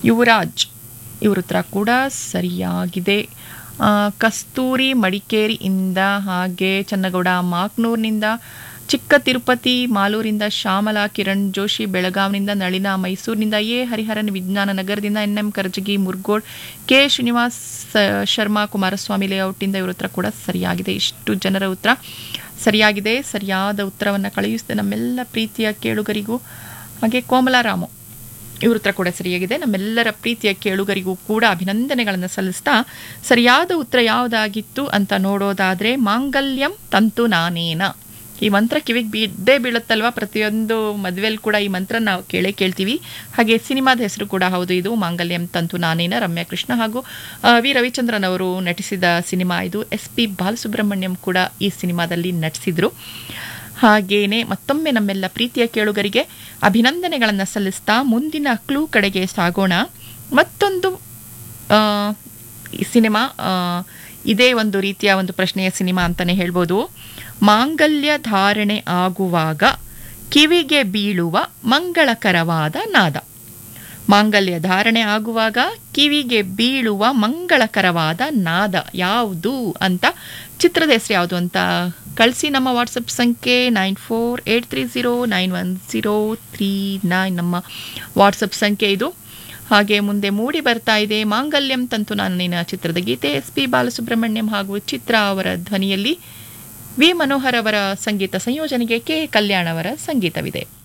ಯುವರಾಜ್ ಇವ್ರ ಉತ್ತರ ಕೂಡ ಸರಿಯಾಗಿದೆ ಆ, ಕಸ್ತೂರಿ ಮಡಿಕೇರಿಯಿಂದ ಹಾಗೆ ಚನ್ನಗೌಡ ಮಾಕ್ನೂರ್ನಿಂದ ಚಿಕ್ಕ ತಿರುಪತಿ ಮಾಲೂರಿಂದ ಶ್ಯಾಮಲಾ ಕಿರಣ್ ಜೋಶಿ ಬೆಳಗಾವಿನಿಂದ ನಳಿನ ಮೈಸೂರಿನಿಂದ ಎ ಹರಿಹರನ್ ವಿಜ್ಞಾನ ನಗರದಿಂದ N M Karjagi Murgod K Srinivas ಆ, ಶರ್ಮಾ ಕುಮಾರಸ್ವಾಮಿ ಲೇಔಟಿಂದ ಇವ್ರ ಉತ್ತರ ಕೂಡ ಸರಿಯಾಗಿದೆ ಇಷ್ಟು ಜನರ ಉತ್ತರ ಸರಿಯಾಗಿದೆ ಸರಿಯಾದ ಉತ್ತರವನ್ನು ಕಳುಹಿಸಿದೆ ನಮ್ಮೆಲ್ಲ ಪ್ರೀತಿಯ ಕೇಳುಗರಿಗೂ ಹಾಗೆ ಕೋಮಲಾರಾಮು ಇವ್ರ ಉತ್ತರ ಕೂಡ ಸರಿಯಾಗಿದೆ ನಮ್ಮೆಲ್ಲರ ಪ್ರೀತಿಯ ಕೇಳುಗರಿಗೂ ಕೂಡ ಅಭಿನಂದನೆಗಳನ್ನು ಸಲ್ಲಿಸ್ತಾ ಸರಿಯಾದ ಉತ್ತರ ಯಾವುದಾಗಿತ್ತು ಅಂತ ನೋಡೋದಾದ್ರೆ ಮಾಂಗಲ್ಯಂ ತಂತು ನಾನೇನ ಈ ಮಂತ್ರ ಕಿವಿಗೆ ಬಿದ್ದೇ ಬೀಳುತ್ತಲ್ವಾ ಪ್ರತಿಯೊಂದು ಮದುವೆಯಲ್ಲಿ ಕೂಡ ಈ ಮಂತ್ರ ನಾವು ಕೇಳೇ ಕೇಳ್ತೀವಿ ಹಾಗೆ ಸಿನಿಮಾದ ಹೆಸರು ಕೂಡ ಹೌದು ಇದು ಮಾಂಗಲ್ಯಂ ತಂತು ನಾನೇನ ರಮ್ಯಾ ಕೃಷ್ಣ ಹಾಗೂ ಆ, ವಿ ರವಿಚಂದ್ರನ್ ಅವರು ನಟಿಸಿದ ಸಿನಿಮಾ ಇದು ಎಸ್ ಪಿ ಬಾಲಸುಬ್ರಹ್ಮಣ್ಯಂ ಕೂಡ ಈ ಸಿನಿಮಾದಲ್ಲಿ ನಟಿಸಿದ್ರು ಹಾಗೇನೆ ಮತ್ತೊಮ್ಮೆ ನಮ್ಮೆಲ್ಲ ಪ್ರೀತಿಯ ಕೇಳುಗರಿಗೆ ಅಭಿನಂದನೆಗಳನ್ನು ಸಲ್ಲಿಸ್ತಾ ಮುಂದಿನ ಕ್ಲೂ ಕಡೆಗೆ ಸಾಗೋಣ ಮತ್ತೊಂದು ಆ, ಈ ಸಿನಿಮಾ ಆ, ಇದೇ ಒಂದು ರೀತಿಯ ಒಂದು ಪ್ರಶ್ನೆಯ ಸಿನಿಮಾ ಅಂತಲೇ ಹೇಳ್ಬೋದು ಮಾಂಗಲ್ಯ ಧಾರಣೆ ಆಗುವಾಗ ಕಿವಿಗೆ ಬೀಳುವ ಮಂಗಳಕರವಾದ ನಾದ ಮಾಂಗಲ್ಯ ಧಾರಣೆ ಆಗುವಾಗ ಕಿವಿಗೆ ಬೀಳುವ ಮಂಗಳಕರವಾದ ನಾದ ಯಾವುದು ಅಂತ ಚಿತ್ರದ ಹೆಸರು ಯಾವುದು ಅಂತ ಕಳಿಸಿ ನಮ್ಮ ವಾಟ್ಸಪ್ ಸಂಖ್ಯೆ nine four eight three zero nine one zero three nine ನಮ್ಮ ವಾಟ್ಸಪ್ ಸಂಖ್ಯೆ ಇದು ಹಾಗೆ ಮುಂದೆ ಮೂಡಿ ಬರ್ತಾ ಇದೆ ಮಾಂಗಲ್ಯಂ ತಂತು ನಾನಿನ ಚಿತ್ರದ ಗೀತೆ ಎಸ್ ಪಿ ಬಾಲಸುಬ್ರಹ್ಮಣ್ಯಂ ಹಾಗೂ ಚಿತ್ರ ಅವರ ಧ್ವನಿಯಲ್ಲಿ ವಿ ಮನೋಹರ್ ಅವರ ಸಂಗೀತ ಸಂಯೋಜನೆಗೆ ಕೆ ಕಲ್ಯಾಣ್ ಅವರ ಸಂಗೀತವಿದೆ